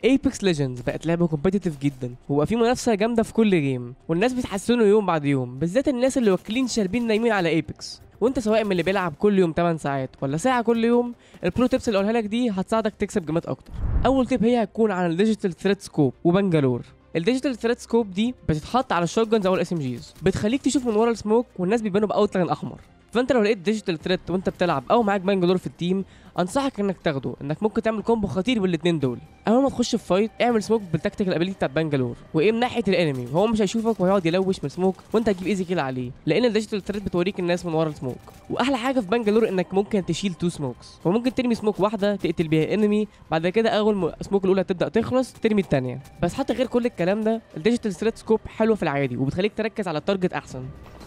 ايبكس ليجندز بقت لعبه كومبيتيتيف جدا وبقى في منافسه جامده في كل جيم والناس بتحسنوا يوم بعد يوم بالذات الناس اللي واكلين شاربين نايمين على ايبكس وانت سواء من اللي بيلعب كل يوم 8 ساعات ولا ساعه كل يوم البرو تيبس اللي اقولها لك دي هتساعدك تكسب جيمات اكتر اول تيب هي هتكون عن الديجيتال ثريت سكوب وبنجلور الديجيتال ثريت سكوب دي بتتحط على الشوت جنز او الاس ام جيز بتخليك تشوف من ورا السموك والناس بيبانوا باوتلاين احمر فانت لو لقيت ديجيتال ثريت وانت بتلعب او معاك بنجلور في التيم انصحك انك تاخده انك ممكن تعمل كومبو خطير بالاثنين دول اول ما تخش في فايت اعمل سموك بالتكتيكال ابيليتي بتاعت بنجلور وايه من ناحيه الانمي هو مش هيشوفك وهيقعد يلوش من سموك وانت هتجيب ايزي كيل عليه لان الديجيتال ثريت بتوريك الناس من ورا السموك واحلى حاجه في بنجلور انك ممكن تشيل تو سموكس وممكن ترمي سموك واحده تقتل بيها انمي بعد كده اول ما السموك الاولى تبدا تخلص ترمي الثانيه بس حتى غير كل الكلام ده الديجيتال ثريت سكوب حلوه في العادي وبتخليك تركز على التارجت احسن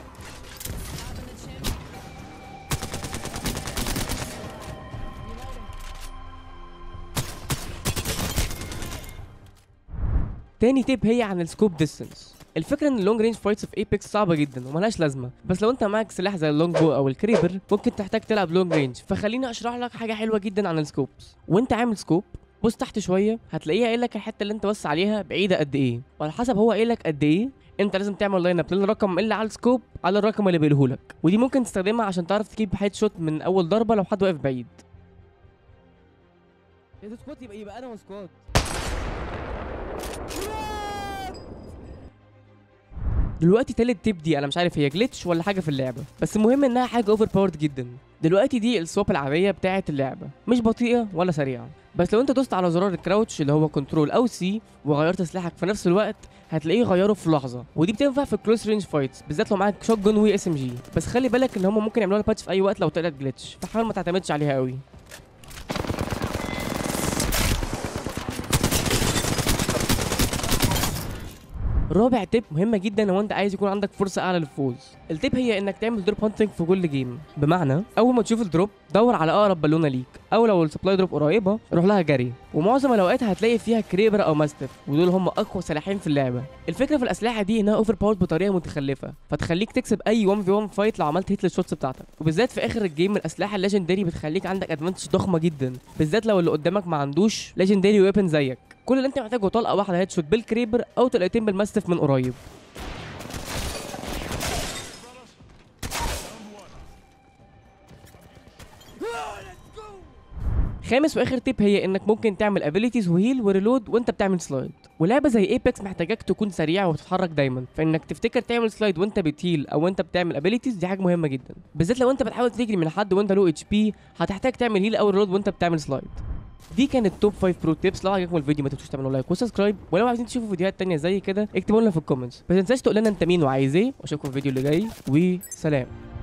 تاني تيب هي عن السكوب ديستنس الفكره ان اللونج رينج فايتس في ايبكس صعبه جدا وملهاش لازمه بس لو انت معاك سلاح زي اللونج بو او الكريبر ممكن تحتاج تلعب لونج رينج فخليني اشرح لك حاجه حلوه جدا عن السكوبس وانت عامل سكوب بص تحت شويه هتلاقيها قايل لك الحته اللي انت بص عليها بعيده قد ايه وعلى حسب هو قايل لك قد ايه انت لازم تعمل لاين اب للرقم اللي على السكوب على الرقم اللي بيقوله لك ودي ممكن تستخدمها عشان تعرف تجيب هيد شوت من اول ضربه لو حد واقف بعيد يا سكوات يبقى يبقى انا وسكوات دلوقتي تالت تيب دي انا مش عارف هي جلitch ولا حاجه في اللعبه بس المهم انها حاجه اوفر باورد جدا دلوقتي دي السواب العاديه بتاعه اللعبه مش بطيئه ولا سريعه بس لو انت دوست على زرار الكراوتش اللي هو كنترول او سي وغيرت سلاحك في نفس الوقت هتلاقيه غيره في لحظه ودي بتنفع في كلوز رينج فايتس بالذات لو معاك شوت جون واس ام جي بس خلي بالك ان هم ممكن يعملوا لك باتش في اي وقت لو طلعت جلitch فحاول ما تعتمدش عليها قوي رابع تيب مهمه جدا لو انت عايز يكون عندك فرصه اعلى للفوز التيب هي انك تعمل دروب هانتنج في كل جيم بمعنى اول ما تشوف الدروب دور على اقرب بالونه ليك او لو السبلاي دروب قريبه روح لها جري ومعظم الاوقات هتلاقي فيها كريبر او ماستف ودول هم اقوى سلاحين في اللعبه الفكره في الاسلحه دي انها اوفر باورد بطريقه متخلفه فتخليك تكسب اي 1 في 1 فايت لو عملت هيت للشوتس بتاعتك وبالذات في اخر الجيم الاسلحه الليجندري بتخليك عندك ادفانتج ضخمه جدا بالذات لو اللي قدامك ما عندوش ليجندري ويبن زيك كل اللي انت محتاجه طلقه واحده هيد شوت بالكريبر او طلقتين بالماستف من قريب خامس واخر تيب هي انك ممكن تعمل ابيليتيز وهيل وريلود وانت بتعمل سلايد ولعبه زي ايبكس محتاجاك تكون سريع وبتتحرك دايما فانك تفتكر تعمل سلايد وانت بتهيل او انت بتعمل ابيليتيز دي حاجه مهمه جدا بالذات لو انت بتحاول تجري من حد وانت لو اتش بي هتحتاج تعمل هيل او ريلود وانت بتعمل سلايد دي كانت توب 5 برو تيبس لو عجبكم الفيديو ما تنسوش تعملوا لايك وسبسكرايب ولو عايزين تشوفوا فيديوهات تانية زي كده اكتبوا لنا في الكومنتس ما تنساش تقول لنا انت مين وعايز ايه واشوفكم في الفيديو اللي جاي وسلام